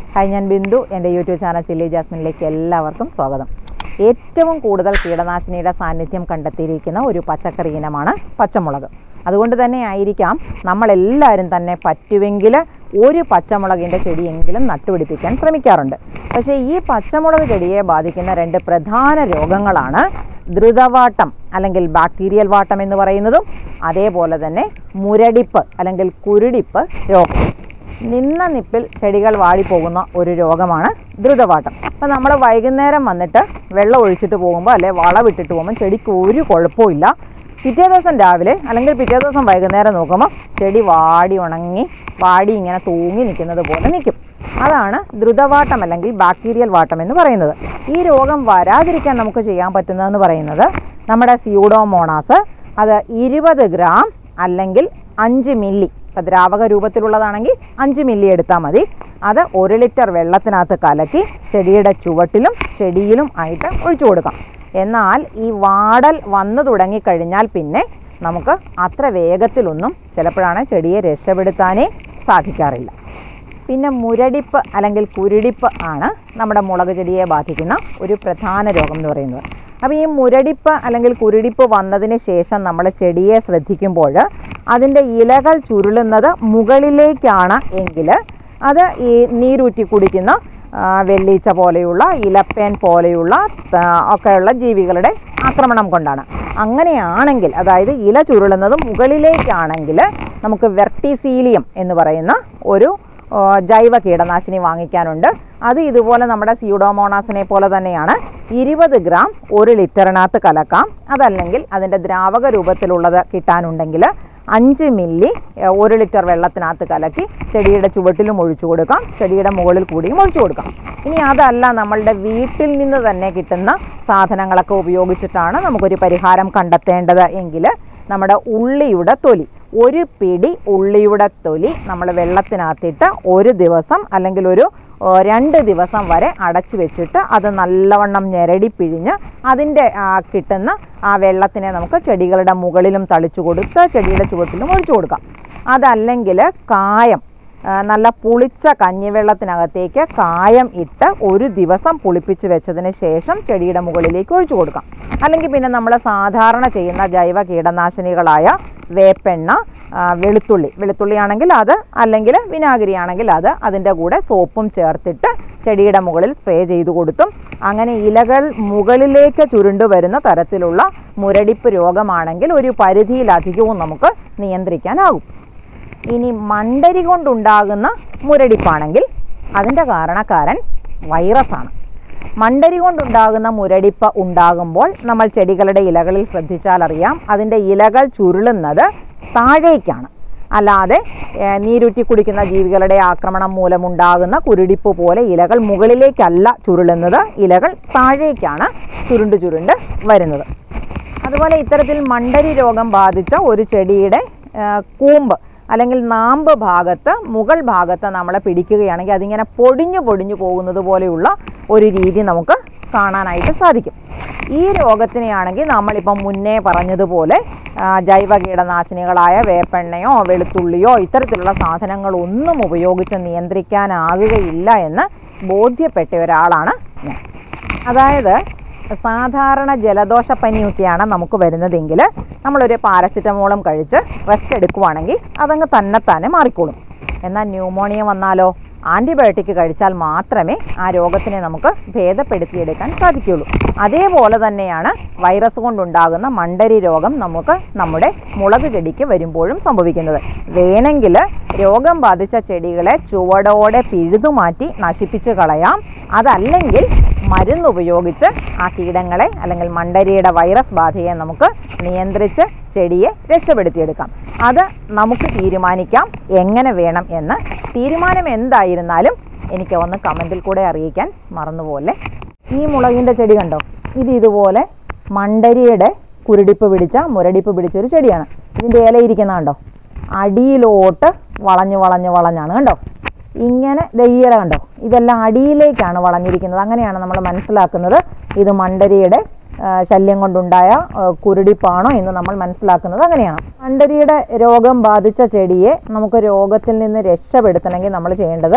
hi ഞാൻ ബിന്ദു എൻ്റെ YouTube channel chilli ജാസ്മിനിലേക്ക് എല്ലാവർക്കും സ്വാഗതം ഏറ്റവും കൂടുതൽ കീടനാശിനിയുടെ സാന്നിധ്യം കണ്ടെത്തിയിരിക്കുന്ന ഒരു പച്ചക്കറി ഇനമാണ് പച്ചമുളക് അതുകൊണ്ട് തന്നെ ആയിരിക്കാം നമ്മളെല്ലാവരും തന്നെ പറ്റുമെങ്കിൽ ഒരു പച്ചമുളകിൻ്റെ ചെടിയെങ്കിലും നട്ടുപിടിപ്പിക്കാൻ ശ്രമിക്കാറുണ്ട് പക്ഷേ ഈ പച്ചമുളക് ചെടിയെ ബാധിക്കുന്ന രണ്ട് പ്രധാന രോഗങ്ങളാണ് ദ്രുതവാട്ടം അല്ലെങ്കിൽ ബാക്ടീരിയൽ വാട്ടം എന്ന് പറയുന്നതും അതേപോലെ തന്നെ മുരടിപ്പ് അല്ലെങ്കിൽ കുരുടിപ്പ് രോഗം നിന്ന നിപ്പിൽ ചെടികൾ വാടിപ്പോകുന്ന ഒരു രോഗമാണ് ദ്രുതവാട്ടം അപ്പം നമ്മൾ വൈകുന്നേരം വന്നിട്ട് വെള്ളം ഒഴിച്ചിട്ട് പോകുമ്പോൾ അല്ലെ വളവിട്ടിട്ട് പോകുമ്പോൾ ചെടിക്ക് ഒരു കുഴപ്പമില്ല പിറ്റേ ദിവസം രാവിലെ അല്ലെങ്കിൽ പിറ്റേ ദിവസം വൈകുന്നേരം നോക്കുമ്പോൾ ചെടി വാടി ഉണങ്ങി വാടി ഇങ്ങനെ തൂങ്ങി നിൽക്കുന്നത് പോലെ നിൽക്കും അതാണ് ദ്രുതവാട്ടം അല്ലെങ്കിൽ ബാക്ടീരിയൽ വാട്ടം എന്ന് പറയുന്നത് ഈ രോഗം വരാതിരിക്കാൻ നമുക്ക് ചെയ്യാൻ പറ്റുന്നതെന്ന് പറയുന്നത് നമ്മുടെ സ്യൂഡോമോണാസ് അത് ഇരുപത് ഗ്രാം അല്ലെങ്കിൽ അഞ്ച് മില്ലി ഇപ്പം ദ്രാവക രൂപത്തിലുള്ളതാണെങ്കിൽ അഞ്ച് മില്ലി എടുത്താൽ മതി അത് ഒരു ലിറ്റർ വെള്ളത്തിനകത്ത് കലക്കി ചെടിയുടെ ചുവട്ടിലും ചെടിയിലും ആയിട്ട് ഒഴിച്ചു കൊടുക്കാം എന്നാൽ ഈ വാടൽ വന്നു തുടങ്ങിക്കഴിഞ്ഞാൽ പിന്നെ നമുക്ക് അത്ര വേഗത്തിലൊന്നും ചിലപ്പോഴാണ് ചെടിയെ രക്ഷപ്പെടുത്താനേ സാധിക്കാറില്ല പിന്നെ മുരടിപ്പ് അല്ലെങ്കിൽ കുരുടിപ്പ് ആണ് നമ്മുടെ മുളക് ചെടിയെ ബാധിക്കുന്ന ഒരു പ്രധാന രോഗം എന്ന് പറയുന്നത് അപ്പോൾ ഈ മുരടിപ്പ് അല്ലെങ്കിൽ കുരുടിപ്പ് വന്നതിന് ശേഷം നമ്മൾ ചെടിയെ ശ്രദ്ധിക്കുമ്പോൾ അതിൻ്റെ ഇലകൾ ചുരുളുന്നത് മുകളിലേക്കാണ് എങ്കിൽ അത് ഈ നീരൂറ്റി കുടിക്കുന്ന ആ, വെള്ളീച്ച പോലെയുള്ള ഇലപ്പേൻ പോലെയുള്ള ആ, ഒക്കെയുള്ള ജീവികളുടെ ആക്രമണം കൊണ്ടാണ് അങ്ങനെയാണെങ്കിൽ അതായത് ഇല ചുരുളുന്നത് മുകളിലേക്കാണെങ്കിൽ നമുക്ക് വെർട്ടിസീലിയം എന്ന് പറയുന്ന ഒരു ആ, ജൈവ കീടനാശിനി വാങ്ങിക്കാനുണ്ട് അത് ഇതുപോലെ നമ്മുടെ സ്യൂഡോമോണാസിനെ പോലെ തന്നെയാണ് ഇരുപത് ഗ്രാം ഒരു ലിറ്ററിനകത്ത് കലക്കാം അതല്ലെങ്കിൽ അതിൻ്റെ ദ്രാവക രൂപത്തിലുള്ളത് കിട്ടാനുണ്ടെങ്കിൽ അഞ്ച് മില്ലി ഏഹ്, ഒരു ലിറ്റർ വെള്ളത്തിനകത്ത് കലക്കി ചെടിയുടെ ചുവട്ടിലും ഒഴിച്ചു കൊടുക്കാം ചെടിയുടെ മുകളിൽ കൂടിയും ഒഴിച്ചു കൊടുക്കാം ഇനി അതല്ല നമ്മളുടെ വീട്ടിൽ നിന്ന് തന്നെ കിട്ടുന്ന സാധനങ്ങളൊക്കെ ഉപയോഗിച്ചിട്ടാണ് നമുക്കൊരു പരിഹാരം കണ്ടെത്തേണ്ടത് എങ്കിൽ നമ്മുടെ ഉള്ളിയുടെ തൊലി ഒരു പിടി ഉള്ളിയുടെ തൊലി നമ്മൾ വെള്ളത്തിനകത്തിട്ട് ഒരു ദിവസം അല്ലെങ്കിൽ ഒരു ഓ, രണ്ട് ദിവസം വരെ അടച്ചു വെച്ചിട്ട് അത് നല്ലവണ്ണം ഞെരടി പിഴിഞ്ഞ് അതിൻ്റെ ആ, കിട്ടുന്ന ആ വെള്ളത്തിനെ നമുക്ക് ചെടികളുടെ മുകളിലും തളിച്ചു കൊടുത്ത് ചെടിയുടെ ചുവട്ടിലും ഒഴിച്ചു കൊടുക്കാം അതല്ലെങ്കിൽ കായം ആ, നല്ല പുളിച്ച കഞ്ഞിവെള്ളത്തിനകത്തേക്ക് കായം ഇട്ട് ഒരു ദിവസം പുളിപ്പിച്ച് വെച്ചതിന് ശേഷം ചെടിയുടെ മുകളിലേക്ക് ഒഴിച്ചു കൊടുക്കാം അല്ലെങ്കിൽ പിന്നെ നമ്മൾ സാധാരണ ചെയ്യുന്ന ജൈവ കീടനാശിനികളായ വേപ്പെണ്ണ ആ, വെളുത്തുള്ളി വെളുത്തുള്ളി ആണെങ്കിൽ അത് അല്ലെങ്കിൽ വിനാഗിരി ആണെങ്കിൽ അത് അതിൻ്റെ കൂടെ സോപ്പും ചേർത്തിട്ട് ചെടിയുടെ മുകളിൽ സ്പ്രേ ചെയ്തു കൊടുത്തും അങ്ങനെ ഇലകൾ മുകളിലേക്ക് ചുരുണ്ടു വരുന്ന തരത്തിലുള്ള മുരടിപ്പ് രോഗമാണെങ്കിൽ ഒരു പരിധിയിലധികവും നമുക്ക് നിയന്ത്രിക്കാനാകും ഇനി മണ്ടരി കൊണ്ടുണ്ടാകുന്ന മുരടിപ്പാണെങ്കിൽ അതിൻ്റെ കാരണക്കാരൻ വൈറസാണ് മണ്ടരി കൊണ്ടുണ്ടാകുന്ന മുരടിപ്പ് ഉണ്ടാകുമ്പോൾ നമ്മൾ ചെടികളുടെ ഇലകളിൽ ശ്രദ്ധിച്ചാൽ അറിയാം അതിൻ്റെ ഇലകൾ ചുരുളുന്നത് താഴേക്കാണ് അല്ലാതെ ഏഹ്, നീരുറ്റി കുടിക്കുന്ന ജീവികളുടെ ആക്രമണം മൂലമുണ്ടാകുന്ന കുരുടിപ്പ് പോലെ ഇലകൾ മുകളിലേക്കല്ല ചുരുളുന്നത് ഇലകൾ താഴേക്കാണ് ചുരുണ്ട് ചുരുണ്ട് വരുന്നത് അതുപോലെ ഇത്തരത്തിൽ മണ്ടരി രോഗം ബാധിച്ച ഒരു ചെടിയുടെ ആ, കൂമ്പ് അല്ലെങ്കിൽ നാമ്പ് ഭാഗത്ത് മുകൾ ഭാഗത്ത് നമ്മളെ പിടിക്കുകയാണെങ്കിൽ അതിങ്ങനെ പൊടിഞ്ഞു പൊടിഞ്ഞു പോകുന്നത് പോലെയുള്ള ഒരു രീതി നമുക്ക് കാണാനായിട്ട് സാധിക്കും ഈ രോഗത്തിനെയാണെങ്കിൽ നമ്മളിപ്പം മുന്നേ പറഞ്ഞതുപോലെ ആ, ജൈവ കീടനാശിനികളായ വേപ്പെണ്ണയോ വെളുത്തുള്ളിയോ ഇത്തരത്തിലുള്ള സാധനങ്ങളൊന്നും ഉപയോഗിച്ച് നിയന്ത്രിക്കാനാകുകയില്ല എന്ന് ബോധ്യപ്പെട്ട ഒരാളാണ് ഞാൻ അതായത് സാധാരണ ജലദോഷ പനിയൊക്കെയാണ് നമുക്ക് വരുന്നതെങ്കിൽ നമ്മളൊരു പാരസിറ്റമോളും കഴിച്ച് റെസ്റ്റ് എടുക്കുവാണെങ്കിൽ അതങ്ങ് തന്നെത്താനെ മാറിക്കോളും എന്നാൽ ന്യൂമോണിയ വന്നാലോ ആൻറ്റിബയോട്ടിക് കഴിച്ചാൽ മാത്രമേ ആ രോഗത്തിനെ നമുക്ക് ഭേദപ്പെടുത്തിയെടുക്കാൻ സാധിക്കുകയുള്ളൂ അതേപോലെ തന്നെയാണ് വൈറസ് കൊണ്ടുണ്ടാകുന്ന മണ്ടരി രോഗം നമുക്ക് നമ്മുടെ മുളക് ചെടിക്ക് വരുമ്പോഴും സംഭവിക്കുന്നത് വേണമെങ്കിൽ രോഗം ബാധിച്ച ചെടികളെ ചുവടോടെ പിഴുതുമാറ്റി നശിപ്പിച്ച് കളയാം അതല്ലെങ്കിൽ മരുന്ന് ഉപയോഗിച്ച് ആ കീടങ്ങളെ അല്ലെങ്കിൽ മണ്ടരിയുടെ വൈറസ് ബാധയെ നമുക്ക് നിയന്ത്രിച്ച് ചെടിയെ രക്ഷപ്പെടുത്തിയെടുക്കാം അത് നമുക്ക് തീരുമാനിക്കാം എങ്ങനെ വേണം എന്ന് തീരുമാനം എന്തായിരുന്നാലും എനിക്ക് ഒന്ന് കമൻറ്റിൽ കൂടെ അറിയിക്കാൻ മറന്നുപോലെ ഈ മുളകിൻ്റെ ചെടി കണ്ടോ ഇത് ഇതുപോലെ മണ്ടരിയുടെ കുരുടിപ്പ് പിടിച്ച മുരടിപ്പ് പിടിച്ച ഒരു ചെടിയാണ് ഇതിൻ്റെ ഇല ഇരിക്കുന്ന കണ്ടോ അടിയിലോട്ട് വളഞ്ഞ് വളഞ്ഞ് വളഞ്ഞാണ് കണ്ടോ ഇങ്ങനെ ദയ്യര കണ്ടോ ഇതെല്ലാം അടിയിലേക്കാണ് വളഞ്ഞിരിക്കുന്നത് അങ്ങനെയാണ് നമ്മൾ മനസ്സിലാക്കുന്നത് ഇത് മണ്ടരിയുടെ ആ, ശല്യം കൊണ്ടുണ്ടായ ആ, കുരുടിപ്പാണോ എന്ന് നമ്മൾ മനസ്സിലാക്കുന്നത് അങ്ങനെയാണ് മണ്ടരിയുടെ രോഗം ബാധിച്ച ചെടിയെ നമുക്ക് രോഗത്തിൽ നിന്ന് രക്ഷപ്പെടുത്തണമെങ്കിൽ നമ്മൾ ചെയ്യേണ്ടത്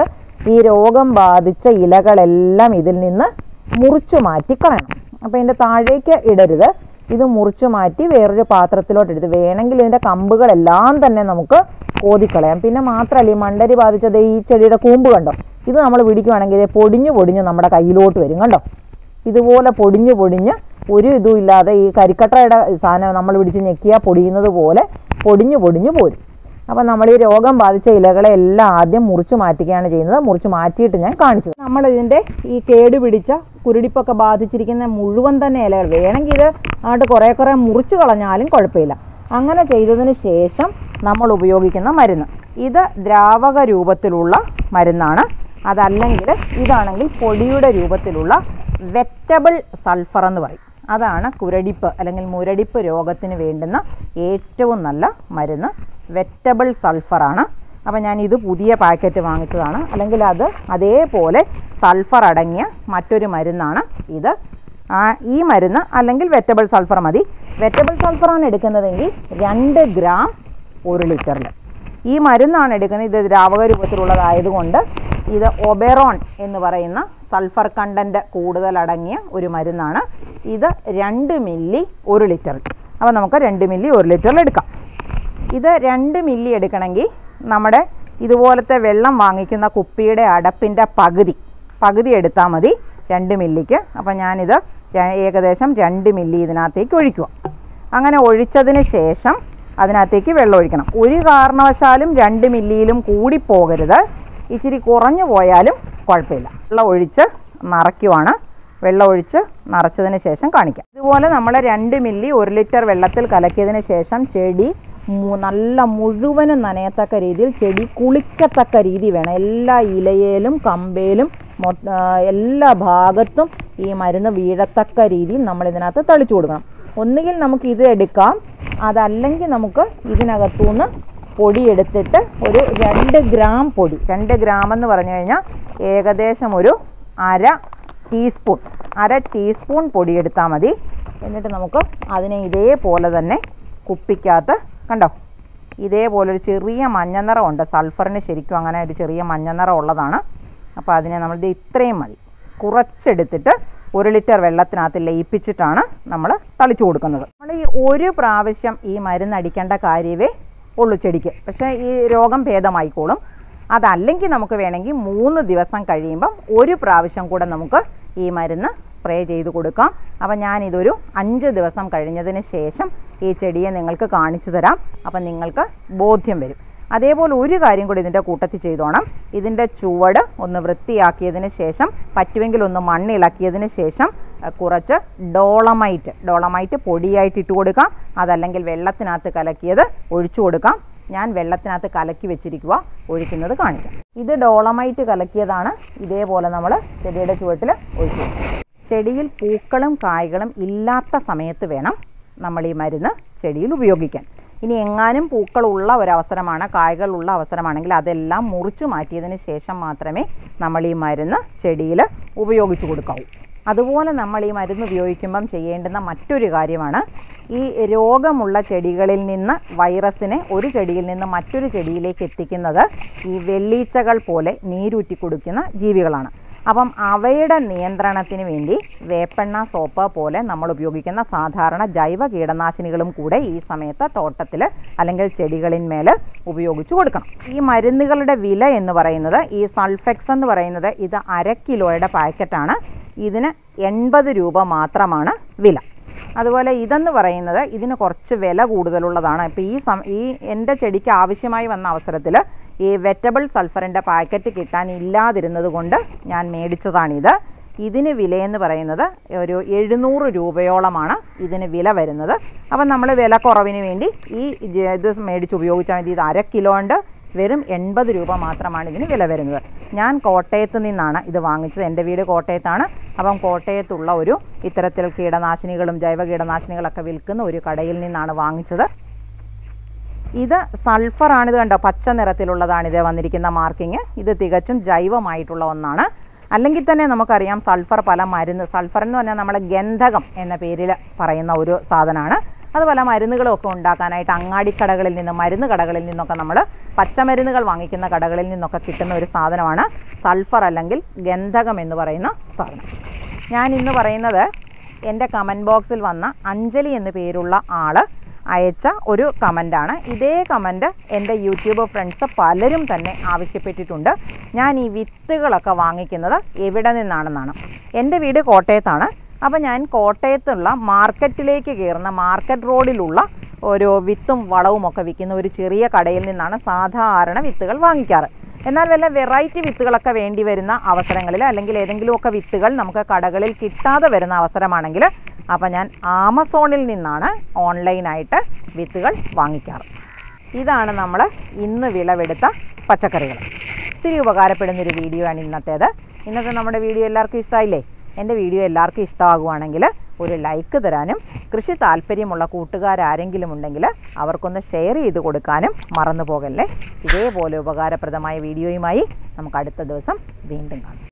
ഈ രോഗം ബാധിച്ച ഇലകളെല്ലാം ഇതിൽ നിന്ന് മുറിച്ചു മാറ്റി കളയണം അപ്പോൾ ഇതിൻ്റെ താഴേക്ക് ഇടരുത് ഇത് മുറിച്ചു മാറ്റി വേറൊരു പാത്രത്തിലോട്ട് എടുത്ത് വേണമെങ്കിൽ ഇതിൻ്റെ കമ്പുകളെല്ലാം തന്നെ നമുക്ക് കോതിക്കളയാം പിന്നെ മാത്രമല്ല ഈ മണ്ടരി ബാധിച്ചത് ഈ ചെടിയുടെ കൂമ്പ് കണ്ടോ ഇത് നമ്മൾ പിടിക്കുവാണെങ്കിൽ ഇത് പൊടിഞ്ഞു പൊടിഞ്ഞ് നമ്മുടെ കയ്യിലോട്ട് വരും കണ്ടോ ഇതുപോലെ പൊടിഞ്ഞു പൊടിഞ്ഞ് ഒരു ഇതും ഇല്ലാതെ ഈ കരിക്കട്ടയുടെ സാധനം നമ്മൾ പിടിച്ച് ഞെക്കിയാൽ പൊടിയുന്നത് പോലെ പൊടിഞ്ഞു പൊടിഞ്ഞു പോരും അപ്പം നമ്മൾ ഈ രോഗം ബാധിച്ച ഇലകളെ എല്ലാം ആദ്യം മുറിച്ച് മാറ്റുകയാണ് ചെയ്യുന്നത് മുറിച്ച് മാറ്റിയിട്ട് ഞാൻ കാണിച്ചു നമ്മൾ ഇതിൻ്റെ ഈ കേട് പിടിച്ച കുരുടിപ്പൊക്കെ ബാധിച്ചിരിക്കുന്ന മുഴുവൻ തന്നെ ഇലകൾ വേണമെങ്കിൽ ഇത് അങ്ങോട്ട് കുറേ കുറേ മുറിച്ച് കളഞ്ഞാലും കുഴപ്പമില്ല അങ്ങനെ ചെയ്തതിന് ശേഷം നമ്മൾ ഉപയോഗിക്കുന്ന മരുന്ന് ഇത് ദ്രാവക രൂപത്തിലുള്ള മരുന്നാണ് അതല്ലെങ്കിൽ ഇതാണെങ്കിൽ പൊടിയുടെ രൂപത്തിലുള്ള വെറ്റബിൾ സൾഫർ എന്ന് പറയും അതാണ് കുരടിപ്പ് അല്ലെങ്കിൽ മുരടിപ്പ് രോഗത്തിന് വേണ്ടുന്ന ഏറ്റവും നല്ല മരുന്ന് വെറ്റബിൾ സൾഫറാണ് അപ്പം ഞാൻ ഇത് പുതിയ പാക്കറ്റ് വാങ്ങിച്ചതാണ് അല്ലെങ്കിൽ അത് അതേപോലെ സൾഫർ അടങ്ങിയ മറ്റൊരു മരുന്നാണ് ഇത് ആ, ഈ മരുന്ന് അല്ലെങ്കിൽ വെറ്റബിൾ സൾഫർ മതി വെറ്റബിൾ സൾഫറാണ് എടുക്കുന്നതെങ്കിൽ രണ്ട് ഗ്രാം ഒരു ലിറ്ററിൽ ഈ മരുന്നാണ് എടുക്കുന്നത് ഇത് ദ്രാവക രൂപത്തിലുള്ളതായതുകൊണ്ട് ഇത് ഒബെറോൺ എന്ന് പറയുന്ന സൾഫർ കണ്ടന്റ് കൂടുതൽ അടങ്ങിയ ഒരു മരുന്നാണ് ഇത് രണ്ട് മില്ലി ഒരു ലിറ്ററിൽ അപ്പോൾ നമുക്ക് രണ്ട് മില്ലി ഒരു ലിറ്ററിൽ എടുക്കാം ഇത് രണ്ട് മില്ലി എടുക്കണമെങ്കിൽ നമ്മുടെ ഇതുപോലത്തെ വെള്ളം വാങ്ങിക്കുന്ന കുപ്പിയുടെ അടപ്പിൻ്റെ പകുതി പകുതി എടുത്താൽ മതി രണ്ട് മില്ലിക്ക് അപ്പം ഞാനിത് ര- ഏകദേശം രണ്ട് മില്ലി ഇതിനകത്തേക്ക് ഒഴിക്കുക അങ്ങനെ ഒഴിച്ചതിന് ശേഷം അതിനകത്തേക്ക് വെള്ളം ഒഴിക്കണം ഒരു കാരണവശാലും രണ്ട് മില്ലിയിലും കൂടി പോകരുത് ഇച്ചിരി കുറഞ്ഞു പോയാലും കുഴപ്പമില്ല വെള്ളം ഒഴിച്ച് നിറയ്ക്കുവാണ് വെള്ളം ഒഴിച്ച് നിറച്ചതിന് ശേഷം കാണിക്കാം ഇതുപോലെ നമ്മൾ രണ്ട് മില്ലി ഒരു ലിറ്റർ വെള്ളത്തിൽ കലക്കിയതിന് ശേഷം ചെടി മു- നല്ല മുഴുവനും നനയത്തക്ക രീതിയിൽ ചെടി കുളിക്കത്തക്ക രീതി വേണം എല്ലാ ഇലയിലും കമ്പയിലും മൊ- ആ, എല്ലാ ഭാഗത്തും ഈ മരുന്ന് വീഴത്തക്ക രീതിയിൽ നമ്മൾ ഇതിനകത്ത് തളിച്ചു കൊടുക്കണം ഒന്നുകിൽ നമുക്ക് ഇത് എടുക്കാം അതല്ലെങ്കിൽ നമുക്ക് ഇതിനകത്തുനിന്ന് പൊടി എടുത്തിട്ട് ഒരു രണ്ട് ഗ്രാം പൊടി രണ്ട് ഗ്രാം എന്ന് പറഞ്ഞു കഴിഞ്ഞാൽ ഏകദേശം ഒരു അര ടീസ്പൂൺ അര ടീസ്പൂൺ പൊടി എടുത്താൽ മതി എന്നിട്ട് നമുക്ക് അതിനെ ഇതേപോലെ തന്നെ കുപ്പിക്കകത്ത് കണ്ടോ ഇതേപോലെ ഒരു ചെറിയ മഞ്ഞ നിറമുണ്ട് സൾഫറിന് ശരിക്കും അങ്ങനെ ഒരു ചെറിയ മഞ്ഞ നിറം ഉള്ളതാണ് അപ്പോൾ അതിനെ നമ്മൾ ഇത് ഇത്രയും മതി കുറച്ചെടുത്തിട്ട് ഒരു ലിറ്റർ വെള്ളത്തിനകത്ത് ലയിപ്പിച്ചിട്ടാണ് നമ്മൾ തളിച്ചു കൊടുക്കുന്നത് നമ്മൾ ഈ ഒരു പ്രാവശ്യം ഈ മരുന്ന് അടിക്കേണ്ട കാര്യമേ ഉള്ളൂ ചെടിക്ക് പക്ഷേ ഈ രോഗം ഭേദമായിക്കോളും അതല്ലെങ്കിൽ നമുക്ക് വേണമെങ്കിൽ മൂന്ന് ദിവസം കഴിയുമ്പം ഒരു പ്രാവശ്യം കൂടെ നമുക്ക് ഈ മരുന്ന് സ്പ്രേ ചെയ്ത് കൊടുക്കാം അപ്പം ഞാനിതൊരു അഞ്ച് ദിവസം കഴിഞ്ഞതിന് ശേഷം ഈ ചെടിയെ നിങ്ങൾക്ക് കാണിച്ചു തരാം അപ്പം നിങ്ങൾക്ക് ബോധ്യം വരും അതേപോലെ ഒരു കാര്യം കൂടി ഇതിൻ്റെ കൂട്ടത്തിൽ ചെയ്തോണം ഇതിൻ്റെ ചുവട് ഒന്ന് വൃത്തിയാക്കിയതിന് ശേഷം പറ്റുമെങ്കിൽ ഒന്ന് മണ്ണിളക്കിയതിന് ശേഷം അഹ്, കുറച്ച് ഡോളമൈറ്റ് ഡോളമൈറ്റ് പൊടിയായിട്ട് ഇട്ട് കൊടുക്കാം അതല്ലെങ്കിൽ വെള്ളത്തിനകത്ത് കലക്കിയത് ഒഴിച്ചു കൊടുക്കാം ഞാൻ വെള്ളത്തിനകത്ത് കലക്കി വെച്ചിരിക്കുക ഒഴിക്കുന്നത് കാണിക്കാം ഇത് ഡോളമൈറ്റ് കലക്കിയതാണ് ഇതേപോലെ നമ്മൾ ചെടിയുടെ ചുവട്ടിൽ ഒഴിച്ചു കൊടുക്കും ചെടിയിൽ പൂക്കളും കായ്കളും ഇല്ലാത്ത സമയത്ത് വേണം നമ്മൾ ഈ മരുന്ന് ചെടിയിൽ ഉപയോഗിക്കാൻ ഇനി എങ്ങാനും പൂക്കളുള്ള ഒരവസരമാണ് കായ്കളുള്ള അവസരമാണെങ്കിൽ അതെല്ലാം മുറിച്ചു മാറ്റിയതിന് ശേഷം മാത്രമേ നമ്മൾ ഈ മരുന്ന് ചെടിയിൽ ഉപയോഗിച്ചു കൊടുക്കാവൂ അതുപോലെ നമ്മൾ ഈ മരുന്ന് ഉപയോഗിക്കുമ്പം ചെയ്യേണ്ടുന്ന മറ്റൊരു കാര്യമാണ് ഈ രോഗമുള്ള ചെടികളിൽ നിന്ന് വൈറസിനെ ഒരു ചെടിയിൽ നിന്ന് മറ്റൊരു ചെടിയിലേക്ക് എത്തിക്കുന്നത് ഈ വെള്ളീച്ചകൾ പോലെ നീരൂറ്റി കൊടുക്കുന്ന ജീവികളാണ് അപ്പം അവയുടെ നിയന്ത്രണത്തിന് വേണ്ടി വേപ്പെണ്ണ സോപ്പ് പോലെ നമ്മൾ ഉപയോഗിക്കുന്ന സാധാരണ ജൈവ കീടനാശിനികളും കൂടെ ഈ സമയത്ത് തോട്ടത്തിൽ അല്ലെങ്കിൽ ചെടികളിന്മേൽ ഉപയോഗിച്ചു കൊടുക്കണം ഈ മരുന്നുകളുടെ വില എന്ന് പറയുന്നത് ഈ സൾഫെക്സ് എന്ന് പറയുന്നത് ഇത് അര കിലോയുടെ പാക്കറ്റാണ് ഇതിന് എൺപത് രൂപ മാത്രമാണ് വില അതുപോലെ ഇതെന്ന് പറയുന്നത് ഇതിന് കുറച്ച് വില കൂടുതലുള്ളതാണ് ഇപ്പോൾ ഈ സം ഈ എൻ്റെ ചെടിക്ക് ആവശ്യമായി വന്ന അവസരത്തിൽ ഈ വെറ്റബിൾ സൾഫറിൻ്റെ പാക്കറ്റ് കിട്ടാൻ ഇല്ലാതിരുന്നത് കൊണ്ട് ഞാൻ മേടിച്ചതാണിത് ഇതിന് വിലയെന്ന് പറയുന്നത് ഒരു എഴുന്നൂറ് രൂപയോളമാണ് ഇതിന് വില വരുന്നത് അപ്പം നമ്മൾ വില കുറവിന് വേണ്ടി ഈ ജ- ഇത് മേടിച്ച് ഉപയോഗിച്ചാൽ മതി ഇത് അര കിലോ ഉണ്ട് വെറും എൺപത് രൂപ മാത്രമാണ് ഇതിന് വില വരുന്നത് ഞാൻ കോട്ടയത്ത് നിന്നാണ് ഇത് വാങ്ങിച്ചത് എൻ്റെ വീട് കോട്ടയത്താണ് അപ്പം കോട്ടയത്തുള്ള ഒരു ഇത്തരത്തിൽ കീടനാശിനികളും ജൈവ കീടനാശിനികളൊക്കെ വിൽക്കുന്ന ഒരു കടയിൽ നിന്നാണ് വാങ്ങിച്ചത് ഇത് സൾഫറാണ് ഇത് കണ്ടോ പച്ച നിറത്തിലുള്ളതാണ് ഇത് വന്നിരിക്കുന്ന മാർക്കിങ് ഇത് തികച്ചും ജൈവമായിട്ടുള്ള ഒന്നാണ് അല്ലെങ്കിൽ തന്നെ നമുക്കറിയാം സൾഫർ പല മരുന്ന് സൾഫർ എന്ന് പറഞ്ഞാൽ നമ്മുടെ ഗന്ധകം എന്ന പേരിൽ പറയുന്ന ഒരു സാധനമാണ് അതുപോലെ മരുന്നുകളും ഒക്കെ ഉണ്ടാക്കാനായിട്ട് അങ്ങാടിക്കടകളിൽ നിന്നും മരുന്ന് കടകളിൽ നിന്നൊക്കെ നമ്മൾ പച്ചമരുന്നുകൾ വാങ്ങിക്കുന്ന കടകളിൽ നിന്നൊക്കെ കിട്ടുന്ന ഒരു സാധനമാണ് സൾഫർ അല്ലെങ്കിൽ ഗന്ധകം എന്ന് പറയുന്ന സാധനം ഞാൻ ഇന്ന് പറയുന്നത് എൻ്റെ കമൻറ്റ് ബോക്സിൽ വന്ന അഞ്ജലി എന്ന് പേരുള്ള ആൾ അയച്ച ഒരു കമൻ്റാണ് ഇതേ കമൻറ്റ് എൻ്റെ യൂട്യൂബ് ഫ്രണ്ട്സ് പലരും തന്നെ ആവശ്യപ്പെട്ടിട്ടുണ്ട് ഞാൻ ഈ വിത്തുകളൊക്കെ വാങ്ങിക്കുന്നത് എവിടെ നിന്നാണെന്നാണ് എൻ്റെ വീട് കോട്ടയത്താണ് അപ്പോൾ ഞാൻ കോട്ടയത്തുള്ള മാർക്കറ്റിലേക്ക് കയറുന്ന മാർക്കറ്റ് റോഡിലുള്ള ഒരു വിത്തും വളവും ഒക്കെ വിൽക്കുന്ന ഒരു ചെറിയ കടയിൽ നിന്നാണ് സാധാരണ വിത്തുകൾ വാങ്ങിക്കാറ് എന്നാൽ വല്ല വെറൈറ്റി വിത്തുകളൊക്കെ വേണ്ടി വരുന്ന അവസരങ്ങളിൽ അല്ലെങ്കിൽ ഏതെങ്കിലുമൊക്കെ വിത്തുകൾ നമുക്ക് കടകളിൽ കിട്ടാതെ വരുന്ന അവസരമാണെങ്കിൽ അപ്പം ഞാൻ ആമസോണിൽ നിന്നാണ് ഓൺലൈനായിട്ട് വിത്തുകൾ വാങ്ങിക്കാറ് ഇതാണ് നമ്മൾ ഇന്ന് വിളവെടുത്ത പച്ചക്കറികൾ ഒത്തിരി ഉപകാരപ്പെടുന്നൊരു വീഡിയോ ആണ് ഇന്നത്തേത് ഇന്നത്തെ നമ്മുടെ വീഡിയോ എല്ലാവർക്കും ഇഷ്ടമായില്ലേ എൻ്റെ വീഡിയോ എല്ലാവർക്കും ഇഷ്ടമാകുവാണെങ്കിൽ ഒരു ലൈക്ക് തരാനും കൃഷി താല്പര്യമുള്ള കൂട്ടുകാരാരെങ്കിലും ഉണ്ടെങ്കിൽ അവർക്കൊന്ന് ഷെയർ ചെയ്ത് കൊടുക്കാനും മറന്നു പോകല്ലേ ഇതേപോലെ ഉപകാരപ്രദമായ വീഡിയോയുമായി നമുക്ക് അടുത്ത ദിവസം വീണ്ടും കാണാം